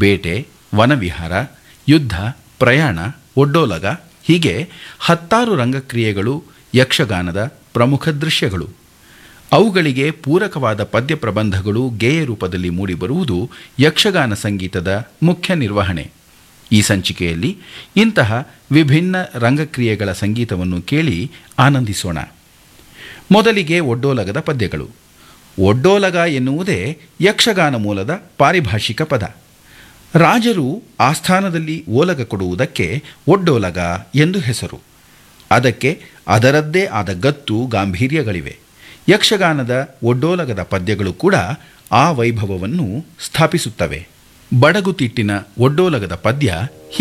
ಬೇಟೆ ವನವಿಹಾರ ಯುದ್ಧ ಪ್ರಯಾಣ ಒಡ್ಡೋಲಗ ಹೀಗೆ ಹತ್ತಾರು ರಂಗಕ್ರಿಯೆಗಳು ಯಕ್ಷಗಾನದ ಪ್ರಮುಖ ದೃಶ್ಯಗಳು ಅವುಗಳಿಗೆ ಪೂರಕವಾದ ಪದ್ಯ ಪ್ರಬಂಧಗಳು ಗೇಯ ರೂಪದಲ್ಲಿ ಮೂಡಿಬರುವುದು ಯಕ್ಷಗಾನ ಸಂಗೀತದ ಮುಖ್ಯ ನಿರ್ವಹಣೆ ಈ ಸಂಚಿಕೆಯಲ್ಲಿ ಇಂತಹ ವಿಭಿನ್ನ ರಂಗಕ್ರಿಯೆಗಳ ಸಂಗೀತವನ್ನು ಕೇಳಿ ಆನಂದಿಸೋಣ ಮೊದಲಿಗೆ ಒಡ್ಡೋಲಗದ ಪದ್ಯಗಳು ಒಡ್ಡೋಲಗ ಎನ್ನುವುದೇ ಯಕ್ಷಗಾನ ಮೂಲದ ಪಾರಿಭಾಷಿಕ ಪದ ರಾಜರು ಆಸ್ಥಾನದಲ್ಲಿ ಓಲಗ ಕೊಡುವುದಕ್ಕೆ ಒಡ್ಡೋಲಗ ಎಂದು ಹೆಸರು ಅದಕ್ಕೆ ಅದರದ್ದೇ ಆದ ಗತ್ತು ಗಾಂಭೀರ್ಯಗಳಿವೆ ಯಕ್ಷಗಾನದ ಒಡ್ಡೋಲಗದ ಪದ್ಯಗಳು ಕೂಡ ಆ ವೈಭವವನ್ನು ಸ್ಥಾಪಿಸುತ್ತವೆ ಬಡಗುತಿಟ್ಟಿನ ಒಡ್ಡೋಲಗದ ಪದ್ಯ